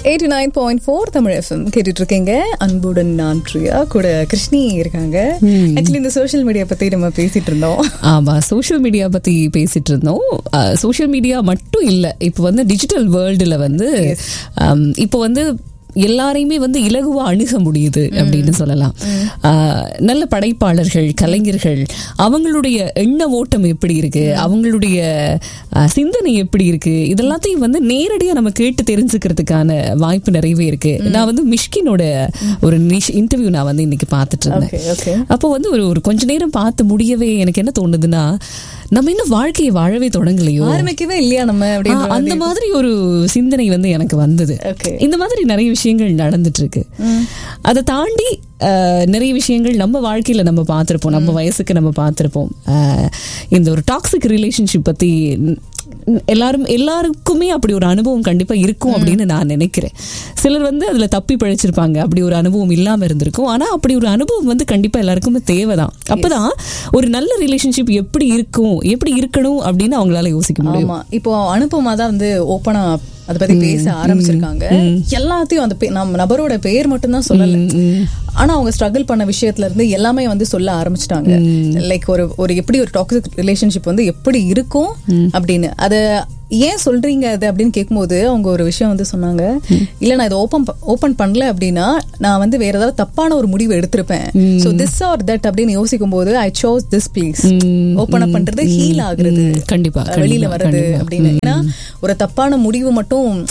Eighty nine point four Tamil FM கேட்டுட்டு இருக்கீங்க அன்புடன் நான் பிரியா கூட கிருஷ்ணி இருக்காங்க ஆக்சுவலி இந்த சோஷியல் மீடியா பத்தி நம்ம பேசிட்டு இருந்தோம் ஆமா சோஷியல் மீடியா பத்தி பேசிட்டு இருந்தோம் சோஷியல் மீடியா மட்டும் இல்ல இப்போ வந்து டிஜிட்டல் வேர்ல்டுல வந்து ஆம், இப்போ வந்து எல்லாரையுமே வந்து இலகுவா அணுக முடியுது அப்படின்னு சொல்லலாம் ஆஹ், நல்ல படைப்பாளர்கள் கலைஞர்கள் அவங்களுடைய எண்ண ஓட்டம் எப்படி இருக்கு அவங்களுடைய ஆஹ், சிந்தனை எப்படி இருக்கு இதெல்லாத்தையும் வந்து நேரடியா நம்ம கேட்டு தெரிஞ்சுக்கிறதுக்கான வாய்ப்பு நிறையவே இருக்கு நான் வந்து மிஷ்கினோட ஒரு இன்டர்வியூ நான் வந்து இன்னைக்கு பார்த்துட்டு இருந்தேன் ஓகே ஓகே அப்போ வந்து ஒரு ஒரு கொஞ்ச நேரம் பார்த்து முடியவே எனக்கு என்ன தோணுதுன்னா நம்ம இன்னும் வாழ்க்கையை வாழவே தொடங்கலையோ ஆரம்பிக்கவே இல்லையா நம்ம ஆ, அப்படின்னு அந்த மாதிரி ஒரு சிந்தனை வந்து எனக்கு வந்தது ஓகே இந்த மாதிரி நிறைய விஷயங்கள் நடந்துட்டு இருக்கு அதை தாண்டி அஹ், நிறைய விஷயங்கள் நம்ம வாழ்க்கையில நம்ம பார்த்திருப்போம் நம்ம வயசுக்கு நம்ம பார்த்திருப்போம் அஹ், இந்த ஒரு டாக்ஸிக் ரிலேஷன்ஷிப் பத்தி ந- எல்லாரும் எல்லாருக்குமே அப்படி ஒரு அனுபவம் கண்டிப்பா இருக்கும் அப்படின்னு நான் நினைக்கிறேன் சிலர் வந்து அதுல தப்பி பழிச்சிருப்பாங்க அப்படி ஒரு அனுபவம் இல்லாம இருந்திருக்கும் ஆனா அப்படி ஒரு அனுபவம் வந்து கண்டிப்பா எல்லாருக்குமே தேவைதான் அப்பதான் ஒரு நல்ல ரிலேஷன்ஷிப் எப்படி இருக்கும் எப்படி இருக்கணும் அப்படின்னு அவங்களால யோசிக்க முடியும் ஆமா இப்போ அனுபமா தான் வந்து ஓப்பனா அதை பத்தி பேச ஆரம்பிச்சிருக்காங்க எல்லாத்தையும் அந்த பே- நம்ம நபரோட பேர் மட்டும் தான் சொல்லல ஆனா அவங்க ஸ்ட்ரகிள் பண்ண விஷயத்துல இருந்து எல்லாமே வந்து சொல்ல ஆரம்பிச்சிட்டாங்க லைக் ஒரு ஒரு எப்படி ஒரு டாக்ஸிக் ரிலேஷன்ஷிப் வந்து எப்படி இருக்கும் அப்படின்னு அத ஏன் சொல்றீங்க அது அப்படின்னு கேட்கும்போது அவங்க ஒரு விஷயம் வந்து சொன்னாங்க இல்ல நான் இதை ஓபன் ஓபன் பண்ணல அப்படின்னா நான் வந்து வேற ஏதாவது தப்பான ஒரு முடிவு எடுத்திருப்பேன் சோ திஸ் ஆர் தட் அப்படின்னு யோசிக்கும் போது I chose this please open up பண்றது ஹீல் ஆகுறது ம், கண்டிப்பா வெளியில கண்டிப்பா, வர்றது கண்டிப்பா. அப்படின்னு ஏன்னா ஒரு தப்பான முடிவு மட்டும்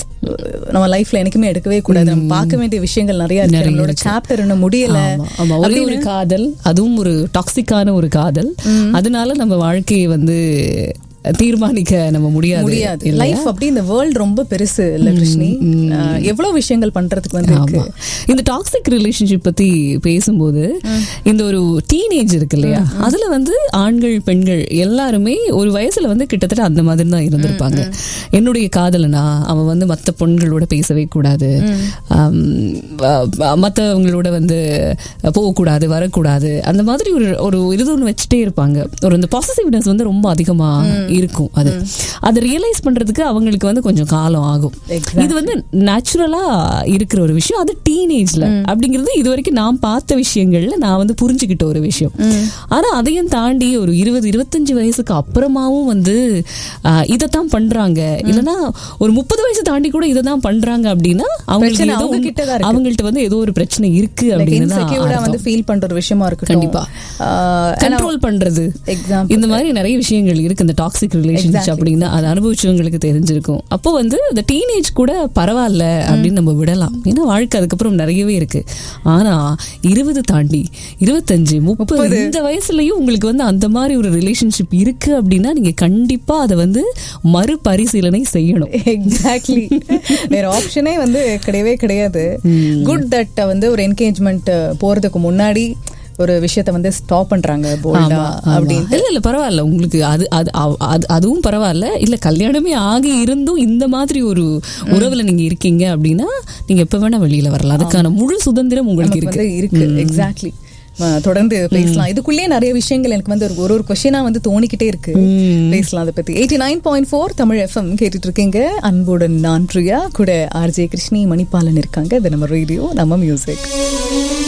நம்ம லைஃப்ல என்னைக்குமே எடுக்கவே கூடாது நம்ம பார்க்க வேண்டிய விஷயங்கள் நிறைய இருக்கு நிறைய நம்மளோட சாப்டர் இன்னும் முடியல ஆமா, ஆமா ஒரே ஒரு காதல் அதுவும் ஒரு டாக்ஸிக்கான ஒரு காதல் அதனால நம்ம வாழ்க்கையை வந்து தீர்மானிக்க நம்ம முடியாது முடியாது இல்லையா? லைஃப் அப்படி இந்த வேர்ல்ட் ரொம்ப பெருசு இல்ல கிருஷ்ணி அஹ், எவ்வளவு விஷயங்கள் பண்றதுக்கு வந்து இருக்கு ஆமா. இந்த டாக்ஸிக் ரிலேஷன்ஷிப் பத்தி பேசும்போது இந்த ஒரு டீனேஜ் இருக்கு இல்லையா அதுல வந்து ஆண்கள் பெண்கள் எல்லாருமே ஒரு வயசுல வந்து கிட்டத்தட்ட அந்த மாதிரி தான் இருந்திருப்பாங்க என்னுடைய காதலனா அவன் வந்து மத்த பெண்களோட பேசவே கூடாது ஆம், அஹ், மத்தவங்களோட வந்து போகக்கூடாது வரக்கூடாது அந்த மாதிரி ஒரு ஒரு இது ஒன்று வச்சுட்டே இருப்பாங்க ஒரு அந்த பாசிட்டிவ்னஸ் வந்து ரொம்ப அதிகமா இருக்கும் அது அதை ரியலைஸ் பண்றதுக்கு அவங்களுக்கு வந்து கொஞ்சம் காலம் ஆகும் Exactly. இது வந்து நேச்சுரலா இருக்கிற ஒரு விஷயம் அது டீனேஜ்ல அப்படிங்கிறது இது வரைக்கும் நான் பார்த்த விஷயங்கள்ல நான் வந்து புரிஞ்சுக்கிட்ட ஒரு விஷயம் ஆனா அதையும் தாண்டி ஒரு இருபது இருபத்தஞ்சு வயசுக்கு அப்புறமாவும் வந்து ஆஹ், இதைத்தான் பண்றாங்க இல்லைன்னா ஒரு முப்பது வயசு தாண்டி கூட இதை தான் பண்றாங்க அப்படின்னா அவங்களுக்கு பிரச்சனை ஏதோ அவங்க ஒண்ணு- கிட்ட தான் இருக்கு. அவங்கள்ட்ட வந்து ஏதோ ஒரு பிரச்சனை இருக்கு லைக் அப்படின்னு இன்செக்யூர்டா வந்து தான் ஃபீல் பண்ற ஒரு விஷயமா இருக்கட்டும் கண்டிப்பா. கண்ட்ரோல் பண்றது எக்ஸாம்பிள் இந்த மாதிரி நிறைய விஷயங்கள் இருக்கு இந்த டாக்ஸிக் ரிலேஷன்ஷிப் அப்படின்னு அதை அனுபவிச்சவங்களுக்கு தெரிஞ்சிருக்கும் அப்போ வந்து இந்த டீனேஜ் கூட பரவாயில்ல அப்படின்னு நம்ம விடலாம் ஏன்னா வாழ்க்கை அதுக்கப்புறம் நிறையவே இருக்கு ஆனா இருபது தாண்டி இருபத்தஞ்சு முப்பது இந்த வயசுலயும் உங்களுக்கு வந்து அந்த மாதிரி ஒரு ரிலேஷன்ஷிப் இருக்கு அப்படின்னா நீங்க கண்டிப்பா அதை வந்து மறுபரிசீலனை செய்யணும் எக்ஸாக்ட்லி வேற ஆப்ஷனே வந்து கிடையவே கிடையாது குட் தட் வந்து ஒரு என்கேஜ்மெண்ட் போறதுக்கு முன்னாடி ஒரு விஷயத்த வந்து ஸ்டாப் பண்றாங்க போல்டா அப்படின்னு இல்ல இல்ல பரவாயில்ல உங்களுக்கு அது அது அவ- அது- அதுவும் பரவாயில்ல இல்ல கல்யாணமே ஆகி இருந்தும் இந்த மாதிரி ஒரு உறவுல நீங்க இருக்கீங்க அப்படின்னா நீங்க எப்ப வேணா வெளியில வரலாம் அதுக்கான முழு சுதந்திரம் உங்களுக்கு நமக்கு இருக்கு வந்து இருக்கு எக்ஸாக்ட்லி தொடர்ந்து பேசலாம் இதுக்குள்ளே நிறைய விஷயங்கள் எனக்கு வந்து ஒரு- ஒரு ஒரு கொஸ்டினா வந்து தோணிக்கிட்டே இருக்கு பேசலாம் அதை பத்தி eighty nine point four Tamil FM கேட்டுட்டு இருக்கீங்க அன்புடன் நான் பிரியா கூட ஆர்ஜே கிருஷ்ணி மணிபாலன் இருக்காங்க இது நம்ம ரேடியோ நம்ம மியூசிக்